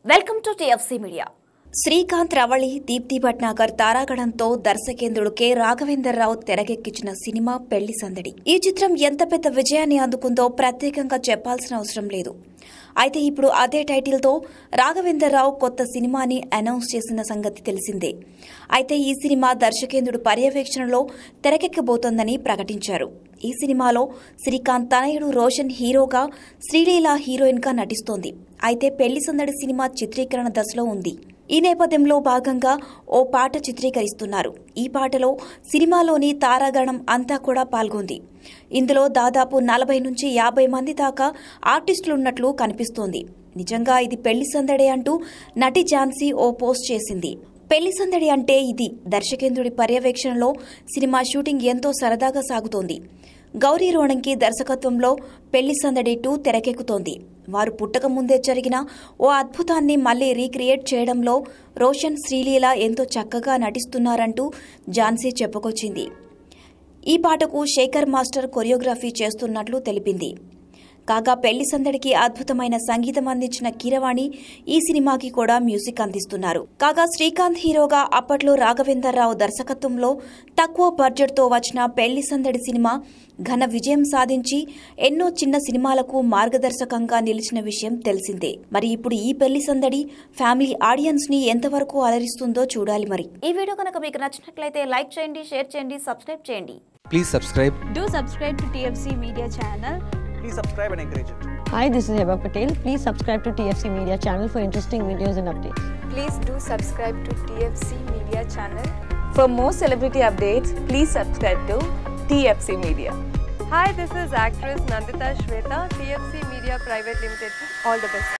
Welcome to TFC media Srikanth Ravali Deepti Bhatnagar తారాగణంతో దర్శకేంద్రుడు K Raghavendra Rao తెరకెక్కించిన సినిమా పెళ్లి సందడి ఈ చిత్రం ఎంత పెద్ద విజయాన్ని అందుకుందో ప్రత్యేకంగా చెప్పాల్సిన అవసరం లేదు అయితే ఇప్పుడు అదే టైటిల్తో రాఘవేంద్రరావు కొత్త సినిమాని అనౌన్స్ చేసిన సంగతి తెలిసిందే అయితే ఈ సినిమా దర్శకేంద్రుడు పర్యవేక్షణలో తెరకెక్కబోతోందని ప్రకటించారు ఈ సినిమాలో శ్రీకాంత్ తనయుడు రోషన్ హీరోగా శ్రీలీల హీరోయిన్గా నటిస్తోంది అయితే పెళ్లి సందడి సినిమా చిత్రీకరణ దశలో ఉంది ఈ నేపథ్యంలో భాగంగా ఓ పాట చిత్రీకరిస్తున్నారు ఈ పాటలో సినిమాలోని తారాగణం అంతా కూడా పాల్గొంది ఇందులో దాదాపు నలభై నుంచి యాభై మంది దాకా ఆర్టిస్టులున్నట్లు కనిపిస్తోంది నిజంగా ఇది పెళ్లి సందడే అంటూ నటి ఝాన్సీ ఓ పోస్ట్ చేసింది పెళ్లి సందడి అంటే ఇది దర్శకేంద్రుడి పర్యవేక్షణలో సినిమా షూటింగ్ ఎంతో సరదాగా సాగుతోంది గౌరీ రోణంకి దర్శకత్వంలో పెళ్లి సందడి టూ తెరకెక్కుతోంది వారు పుట్టక ముందే జరిగిన ఓ అద్భుతాన్ని మళ్లీ రీక్రియేట్ చేయడంలో రోషన్ శ్రీలీల ఎంతో చక్కగా నటిస్తున్నారంటూ ఝాన్సీ చెప్పుకొచ్చింది ఈ పాటకు శేఖర్ మాస్టర్ కొరియోగ్రఫీ చేస్తున్నట్లు తెలిపింది కాగా పెళ్లి సందడికి అద్భుతమైన సంగీతం అందించిన కీరవాణి ఈ సినిమాకి కూడా మ్యూజిక్ అందిస్తున్నారు కాగా శ్రీకాంత్ హీరోగా అప్పట్లో రాఘవేందర్రావు దర్శకత్వంలో తక్కువ బడ్జెట్తో వచ్చిన పెళ్లి సందడి సినిమా ఘన విజయం సాధించి ఎన్నో చిన్న సినిమాలకు మార్గదర్శకంగా నిలిచిన విషయం తెలిసిందే మరి ఇప్పుడు ఈ పెళ్లి సందడి ఫ్యామిలీ ఆడియన్స్ ని ఎంతవరకు అలరిస్తుందో చూడాలి మరి ఈ వీడియో కనుక మీకు నచ్చినట్లయితే లైక్ చేయండి షేర్ చేయండి సబ్స్క్రైబ్ చేయండి Please subscribe. Do subscribe to TFC Media channel. please subscribe and encourage it. Hi, this is Heba Patel. Please subscribe to TFC Media channel for interesting videos and updates. Please do subscribe to TFC Media channel. For more celebrity updates, please subscribe to TFC Media. Hi, this is actress Nandita Shweta, TFC Media Private Limited. All the best.